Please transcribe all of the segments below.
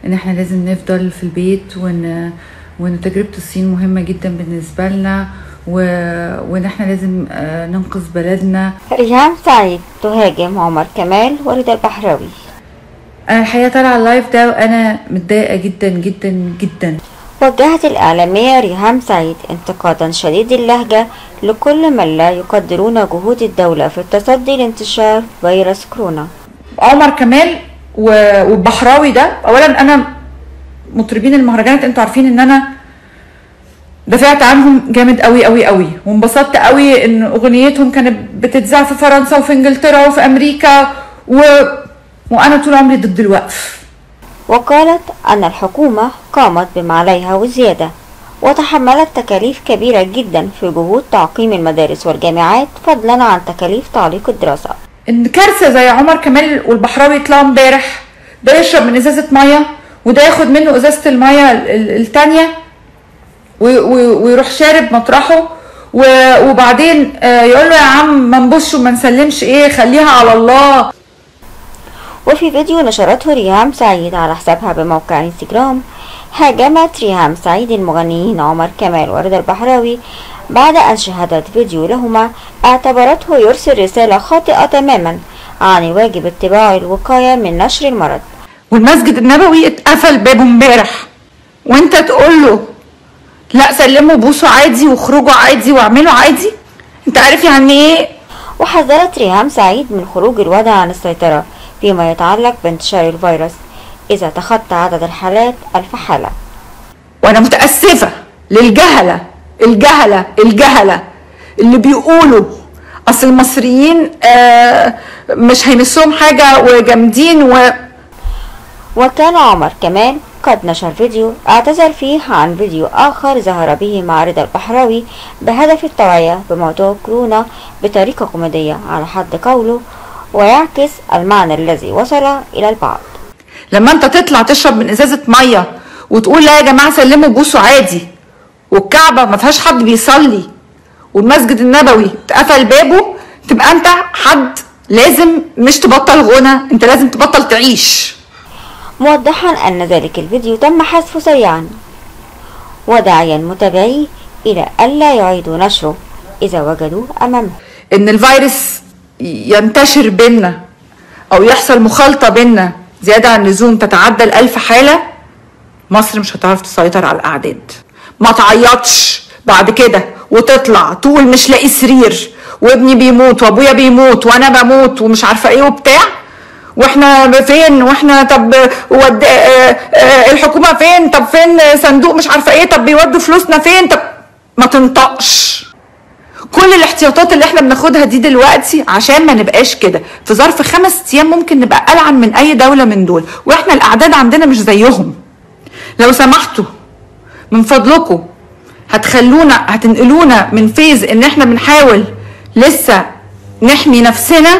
ان احنا لازم نفضل في البيت وان وان تجربه الصين مهمه جدا بالنسبه لنا و... وان احنا لازم آه، ننقذ بلدنا ريهام سعيد تهاجم عمر كمال ورضا البحراوي انا الحقيقه طالعه اللايف ده وانا متضايقه جدا جدا جدا وجهت الإعلامية ريهام سعيد انتقادا شديد اللهجة لكل من لا يقدرون جهود الدولة في التصدي لانتشار فيروس كورونا عمر كمال و- والبحراوي ده اولا انا مطربين المهرجانات انتوا عارفين ان انا دافعت عنهم جامد قوي قوي قوي وانبسطت قوي ان اغنيتهم كانت بتتذاع في فرنسا وفي انجلترا وفي امريكا و... وانا طول عمري ضد الوقف وقالت أن الحكومة قامت بما عليها وزيادة وتحملت تكاليف كبيرة جدا في جهود تعقيم المدارس والجامعات فضلا عن تكاليف تعليق الدراسة ان كارثه زي عمر كمال والبحراوي يطلعوا امبارح ده يشرب من ازازه ميه وده ياخد منه ازازه الميه ال- ال- التانيه و- و- ويروح شارب مطرحه و- وبعدين آه، يقول له يا عم ما نبصش وما نسلمش ايه خليها على الله وفي فيديو نشرته ريهام سعيد على حسابها بموقع انستجرام هاجمت ريهام سعيد المغنيين عمر كمال ورضا البحراوي بعد أن شاهدت فيديو لهما اعتبرته يرسل رسالة خاطئة تماما عن واجب اتباع الوقاية من نشر المرض والمسجد النبوي اتقفل بابه امبارح وانت تقول له لا سلموا بوسوا عادي واخرجوا عادي واعملوا عادي انت عارف يعني ايه وحذرت ريهام سعيد من خروج الوضع عن السيطرة فيما يتعلق بانتشار الفيروس إذا تخطى عدد الحالات ألف حالة وانا متاسفه للجهله الجهله الجهله اللي بيقولوا اصل المصريين آه مش هيمسهم حاجه وجامدين و وكان عمر كمان قد نشر فيديو اعتذر فيه عن فيديو آخر ظهر به مع رضا البحراوي بهدف التوعية بموضوع كورونا بطريقة كوميدية على حد قوله ويعكس المعنى الذي وصل إلى البعض لما انت تطلع تشرب من ازازه ميه وتقول لا يا جماعه سلموا بوسوا عادي والكعبه ما فيهاش حد بيصلي والمسجد النبوي اتقفل بابه تبقى انت حد لازم مش تبطل غنى انت لازم تبطل تعيش موضحا أن ذلك الفيديو تم حذفه سريعا وداعيا متابعيه إلى ألا يعيدوا نشره إذا وجدوه أمامهم ان الفيروس ينتشر بينا او يحصل مخالطه بينا زياده عن اللزوم تتعدى الالف حاله مصر مش هتعرف تسيطر على الاعداد ما تعيطش بعد كده وتطلع تقول مش لاقي سرير وابني بيموت وابويا بيموت وانا بموت ومش عارفه ايه وبتاع واحنا فين واحنا طب ود... آه، آه، الحكومه فين طب فين صندوق مش عارفه ايه طب بيودوا فلوسنا فين طب ما تنطقش كل الاحتياطات اللي احنا بناخدها دي دلوقتي عشان ما نبقاش كده في ظرف خمس ايام ممكن نبقى ألعن من اي دولة من دول واحنا الاعداد عندنا مش زيهم لو سمحتوا من فضلكم هتخلونا هتنقلونا من فيز ان احنا بنحاول لسه نحمي نفسنا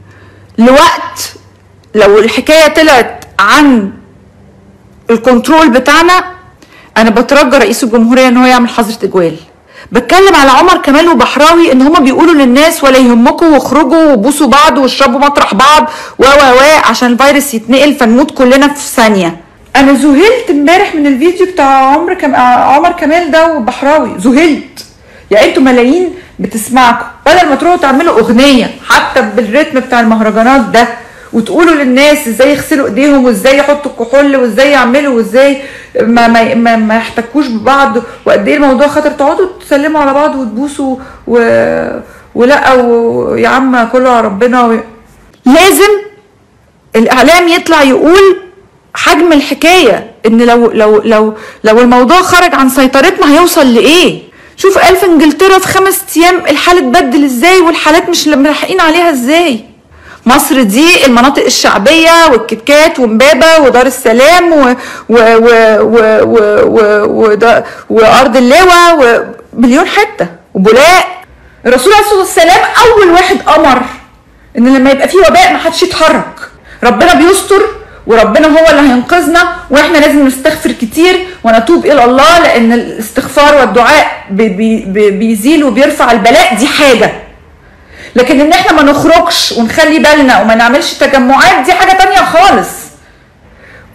لوقت لو الحكاية طلعت عن الكنترول بتاعنا انا بترجى رئيس الجمهوريه ان هو يعمل حظر تجوال بتكلم على عمر كمال وبحراوي ان هما بيقولوا للناس ولا يهمكم واخرجوا وبوسوا بعض واشربوا مطرح بعض و و و عشان الفيروس يتنقل فنموت كلنا في ثانيه انا ذهلت امبارح من الفيديو بتاع عمر كم... عمر كمال ده وبحراوي ذهلت يعني انتوا ملايين بتسمعكم بدل ما تروحوا تعملوا اغنيه حتى بالريتم بتاع المهرجانات ده وتقولوا للناس ازاي يغسلوا ايديهم وازاي يحطوا الكحول وازاي يعملوا وازاي ما ما ما, ما يحتكوش ببعض وقد ايه الموضوع خطر تقعدوا تسلموا على بعض وتبوسوا و... ولا ويا عم كله على ربنا و... لازم الاعلام يطلع يقول حجم الحكايه ان لو لو لو لو الموضوع خرج عن سيطرتنا هيوصل لايه شوف قال في انجلترا في خمس ايام الحاله اتبدل ازاي والحالات مش ملاحقين عليها ازاي مصر دي المناطق الشعبية والكتكات ومبابة ودار السلام و و و و و و و وأرض اللواء ومليون حتة وبولاق الرسول عليه الصلاة والسلام أول واحد أمر إن لما يبقى في وباء محدش يتحرك ربنا بيستر وربنا هو اللي هينقذنا واحنا لازم نستغفر كتير ونتوب الى الله لان الاستغفار والدعاء بي بي بيزيل وبيرفع البلاء دي حاجه لكن ان احنا ما نخرجش ونخلي بالنا وما نعملش تجمعات دي حاجه تانية خالص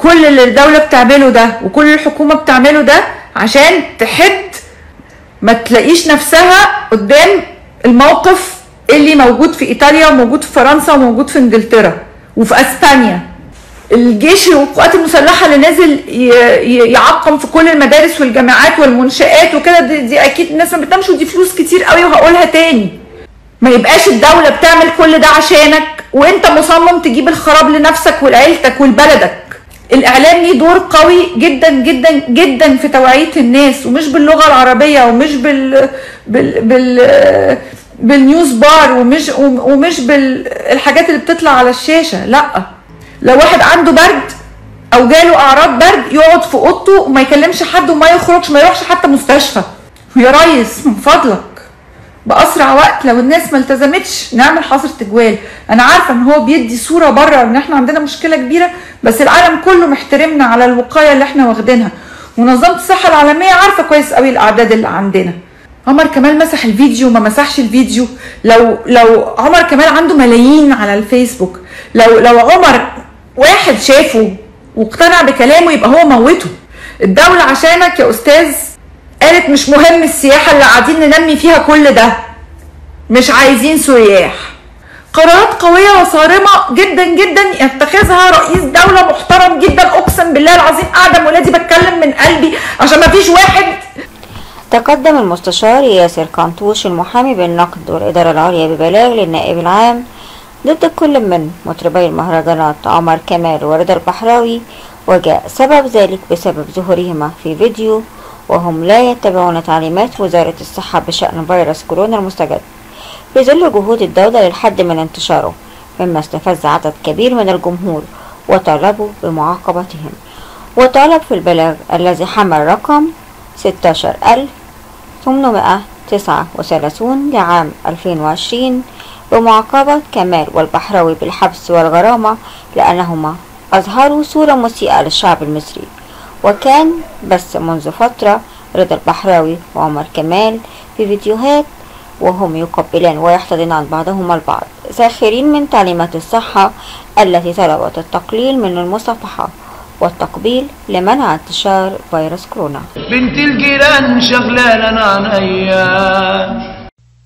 كل اللي الدولة بتعمله ده وكل الحكومة بتعمله ده عشان تحد ما تلاقيش نفسها قدام الموقف اللي موجود في ايطاليا وموجود في فرنسا وموجود في انجلترا وفي اسبانيا الجيش والقوات المسلحه اللي نازل ي- ي- يعقم في كل المدارس والجامعات والمنشآت وكده دي, دي اكيد الناس ما بتنامش ودي فلوس كتير قوي وهقولها تاني ما يبقاش الدولة بتعمل كل ده عشانك وانت مصمم تجيب الخراب لنفسك ولعيلتك ولبلدك الاعلام ليه دور قوي جدا جدا جدا في توعية الناس ومش باللغة العربية ومش بال بال بال بالنيوز بار ومش ومش بالحاجات اللي بتطلع على الشاشة لا لو واحد عنده برد او جاله اعراض برد يقعد في اوضته وما يكلمش حد وما يخرجش ما يروحش حتى مستشفى يا ريس من فضلك باسرع وقت لو الناس ما التزمتش نعمل حظر تجوال انا عارفه ان هو بيدي صوره بره ان احنا عندنا مشكله كبيره بس العالم كله محترمنا على الوقايه اللي احنا واخدينها ومنظمه الصحه العالميه عارفه كويس قوي الاعداد اللي عندنا عمر كمال مسح الفيديو ما مسحش الفيديو لو لو عمر كمال عنده ملايين على الفيسبوك لو لو عمر واحد شافه واقتنع بكلامه يبقى هو موته الدولة عشانك يا أستاذ قالت مش مهم السياحة اللي قاعدين ننمي فيها كل ده مش عايزين سياح قرارات قوية وصارمة جدا جدا يتخذها رئيس دولة محترم جدا أقسم بالله العظيم قاعدة ولادي بتكلم من قلبي عشان ما فيش واحد تقدم المستشار ياسر كانتوش المحامي بالنقد والإدارة العليا ببلاغ للنائب العام ضد كل من مطربي المهرجانات عمر كمال ورضا البحراوي وجاء سبب ذلك بسبب ظهورهما في فيديو وهم لا يتبعون تعليمات وزارة الصحة بشأن فيروس كورونا المستجد في ظل جهود الدولة للحد من انتشاره مما استفز عدد كبير من الجمهور وطالبوا بمعاقبتهم وطالب في البلاغ الذي حمل رقم 16839 لعام 2020 بمعاقبة كمال والبحراوي بالحبس والغرامة لأنهما أظهروا صورة مسيئة للشعب المصري وكان بس منذ فترة رضا البحراوي وعمر كمال في فيديوهات وهم يقبلان ويحتضنان بعضهما البعض ساخرين من تعليمات الصحة التي طلبت التقليل من المصافحة والتقبيل لمنع انتشار فيروس كورونا بنت الجيران شغلة لنا عينيا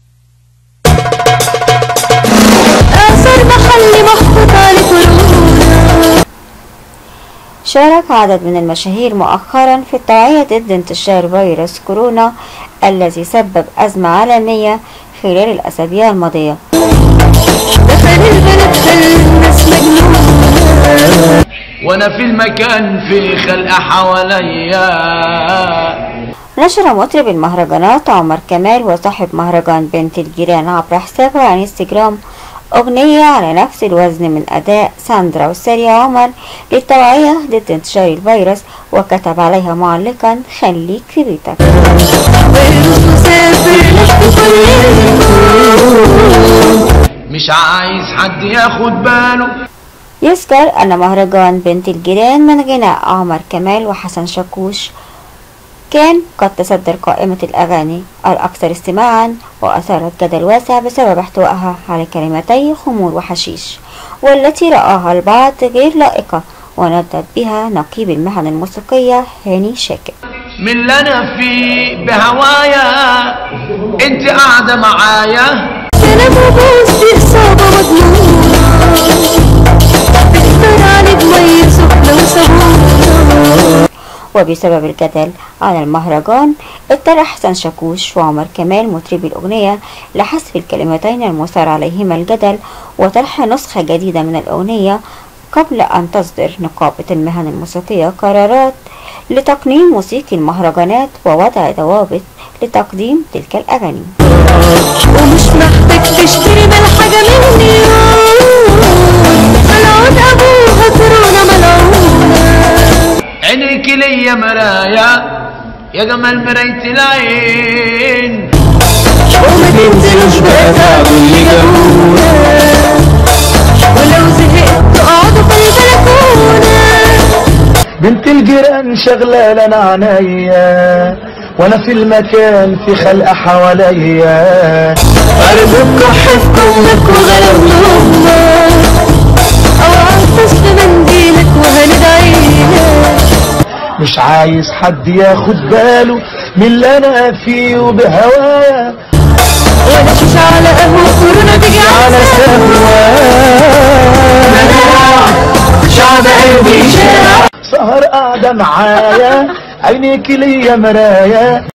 آثار محل محطوط على كورونا شارك عدد من المشاهير مؤخرا في التوعية ضد انتشار فيروس كورونا الذي سبب أزمة عالمية خلال الأسابيع الماضية دخل البلد خلى الناس مجنونة وانا في المكان في خلقة حواليا نشر مطرب المهرجانات عمر كمال وصاحب مهرجان بنت الجيران عبر حسابه على انستجرام أغنية على نفس الوزن من أداء ساندرا وسارية عمر للتوعية ضد انتشار الفيروس وكتب عليها معلقا خليك في بيتك فيروس مسافر لف كل الكون مش عايز حد ياخد باله يذكر أن مهرجان بنت الجيران من غناء عمر كمال وحسن شاكوش كان قد تصدر قائمة الأغاني الأكثر استماعا وأثارت جدل واسع بسبب احتوائها على كلمتي خمور وحشيش والتي رآها البعض غير لائقة وندد بها نقيب المهن الموسيقية هاني شاكر من اللي انا فيه بهوايا انت قاعدة معايا سلام وبوس دي إصابة مجنونة تختار عليك مية سخنة وصابونة وبسبب الجدل على المهرجان اضطر حسن شاكوش وعمر كمال مطربي الأغنية لحذف الكلمتين المثار عليهما الجدل وطرح نسخة جديدة من الأغنية قبل أن تصدر نقابة المهن الموسيقية قرارات لتقنين موسيقي المهرجانات ووضع ضوابط لتقديم تلك الأغاني ومش محتاج تشتري بالحاجة مني ملعون أبوها كورونا ملعونة عينيك ليا مرايا يا جمال مراية العين وما تنزلوش بقى تعبوا اللي جابونا ولو زهقت اقعدوا في البلكونة بنت الجيران شغلة لنا عينيا وانا في المكان في خلقة حواليا أرجوكوا حفكم لك وغلب لأمك أو عطش في منديلك وهندعيلك مش عايز حد ياخد باله من اللي انا فيه وبهوايا ولا شيش على قهوة كورونا تيجي على شعب قلبي شارع سهر قاعدة معايا عينيك ليا مرايا